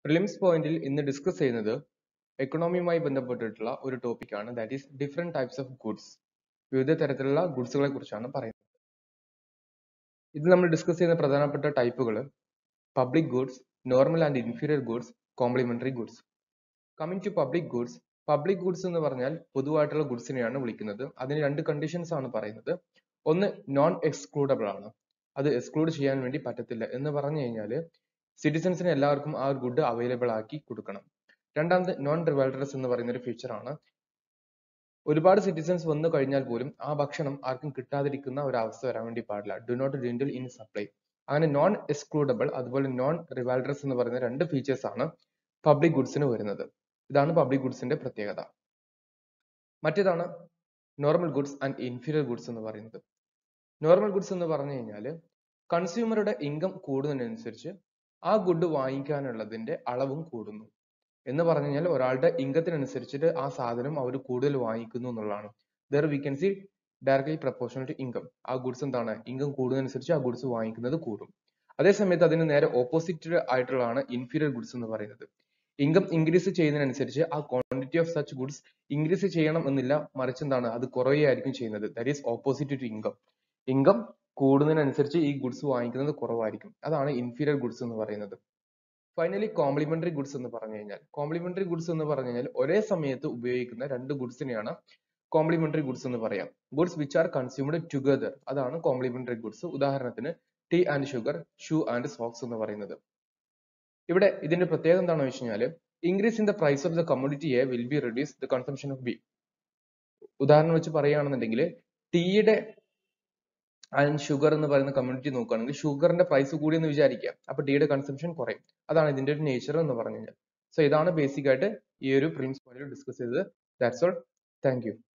prelims പോയിന്റിൽ ഇന്ന് discuss ചെയ്യുന്നത് എക്കണോമിയുമായി ബന്ധപ്പെട്ടിട്ടുള്ള ഒരു ടോപ്പിക് ആണ് that is different types of goods വിവിധ തരത്തിലുള്ള ഗുഡ്സുകളെ കുറിച്ചാണ് പറയുന്നത് ഇത് നമ്മൾ ഡിസ്കസ് ചെയ്യുന്ന പ്രധാനപ്പെട്ട ടൈപ്പുകൾ public goods normal and inferior goods complementary goods coming to public goods public goods എന്ന് പറഞ്ഞാൽ പൊതുവായിട്ടുള്ള ഗുഡ്സിനെയാണ് വിളിക്കുന്നത് അതിന് രണ്ട് കണ്ടീഷൻസ് ആണ് പറയുന്നത് ഒന്ന് നോൺ എക്സ്ക്ലൂഡബിൾ ആണ് അത് എക്സ്ക്ലൂഡ് ചെയ്യാൻ വേണ്ടി പറ്റത്തില്ല എന്ന് പറഞ്ഞു കഴിഞ്ഞാൽ സിറ്റിസൺസിന് എല്ലാവർക്കും ആ ഒരു ഗുഡ് അവൈലബിൾ ആക്കി കൊടുക്കണം രണ്ടാമത് നോൺ റിവൽഡറസ് എന്ന് പറയുന്ന ഒരു ഫീച്ചർ ആണ് ഒരുപാട് സിറ്റിസൺസ് വന്നു കഴിഞ്ഞാൽ പോലും ആ ഭക്ഷണം ആർക്കും കിട്ടാതിരിക്കുന്ന ഒരു അവസ്ഥ വരാൻ വേണ്ടി പാടില്ല do not dwindle in supply അങ്ങനെ നോൺ എക്സ്ക്ലൂഡബിൾ അതുപോലെ നോൺ റിവാൽഡറസ് എന്ന് പറയുന്ന രണ്ട് ഫീച്ചേഴ്സ് ആണ് പബ്ലിക് ഗുഡ്സിന് വരുന്നത് ഇതാണ് പബ്ലിക് ഗുഡ്സിന്റെ പ്രത്യേകത മറ്റേതാണ് normal goods and inferior goods എന്ന് പറയുന്നത് നോർമൽ ഗുഡ്സ് എന്ന് പറഞ്ഞു കഴിഞ്ഞാൽ കൺസ്യൂമറുടെ ഇൻകം കൂടുന്നതിനനുസരിച്ച് ആ ഗുഡ് വാങ്ങിക്കാനുള്ളതിന്റെ അളവും കൂടുന്നു എന്ന് പറഞ്ഞു കഴിഞ്ഞാൽ ഒരാളുടെ ഇൻകത്തിനനുസരിച്ചിട്ട് ആ സാധനം അവർ കൂടുതൽ വാങ്ങിക്കുന്നു എന്നുള്ളതാണ് there we can see directly proportional to income ആ ഗുഡ്സ് എന്താണ് ഇൻകം കൂടുന്നതനുസരിച്ച് ആ ഗുഡ്സ് വാങ്ങിക്കുന്നത് കൂടും അതേ സമയത്ത് അതിന് നേരെ ഓപ്പോസിറ്റ് ആയിട്ടുള്ളതാണ് ഇൻഫീരിയർ ഗുഡ്സ് എന്ന് പറയുന്നത് ഇൻകം ഇൻക്രീസ് ചെയ്യുന്നതിനനുസരിച്ച് ആ quantity of such goods increase ചെയ്യണം എന്നില്ല മറിച്ച് എന്താണ് അത് കുറയുകയായിരിക്കും ചെയ്യുന്നത് that is opposite to income income കൂടുന്നതിനനുസരിച്ച് ഈ ഗുഡ്സ് വാങ്ങിക്കുന്നത് കുറവായിരിക്കും അതാണ് ഇൻഫീരിയർ ഗുഡ്സ് എന്ന് പറയുന്നത് ഫൈനലി കോംപ്ലിമെന്ററി ഗുഡ്സ് എന്ന് പറഞ്ഞു കഴിഞ്ഞാൽ കോംപ്ലിമെന്ററി ഗുഡ്സ് എന്ന് പറഞ്ഞു കഴിഞ്ഞാൽ ഒരേ സമയത്ത് ഉപയോഗിക്കുന്ന രണ്ട് ഗുഡ്സിനെയാണ് കോംപ്ലിമെന്ററി ഗുഡ്സ് എന്ന് പറയാം goods which are consumed together അതാണ് കോംപ്ലിമെന്ററി ഗുഡ്സ് ഉദാഹരണത്തിന് tea and sugar shoe and socks എന്ന് പറയുന്നത് ഇവിടെ ഇതിന്റെ പ്രത്യേകത എന്താണെന്ന് വെച്ച് കഴിഞ്ഞാൽ increase in the price of the commodity A will be reduce the consumption of B ഉദാഹരണം വെച്ച് പറയുകയാണെന്നുണ്ടെങ്കിൽ ടീയുടെ ആൻഡ് ഷുഗർ എന്ന് പറയുന്ന കമ്മ്യൂണിറ്റി നോക്കുകയാണെങ്കിൽ ഷുഗറിന്റെ പ്രൈസ് കൂടിയെന്ന് വിചാരിക്കുക അപ്പൊ ടീയുടെ കൺസംഷൻ കുറയും അതാണ് ഇതിന്റെ ഒരു നേച്ചർ എന്ന് പറഞ്ഞു കഴിഞ്ഞാൽ സോ ഇതാണ് ബേസിക് ആയിട്ട് ഈ ഒരു പ്രിൻസിപ്പൽ ഡിസ്കസ് ചെയ്തത് ദാറ്റ്സ് ഓൾ താങ്ക് യു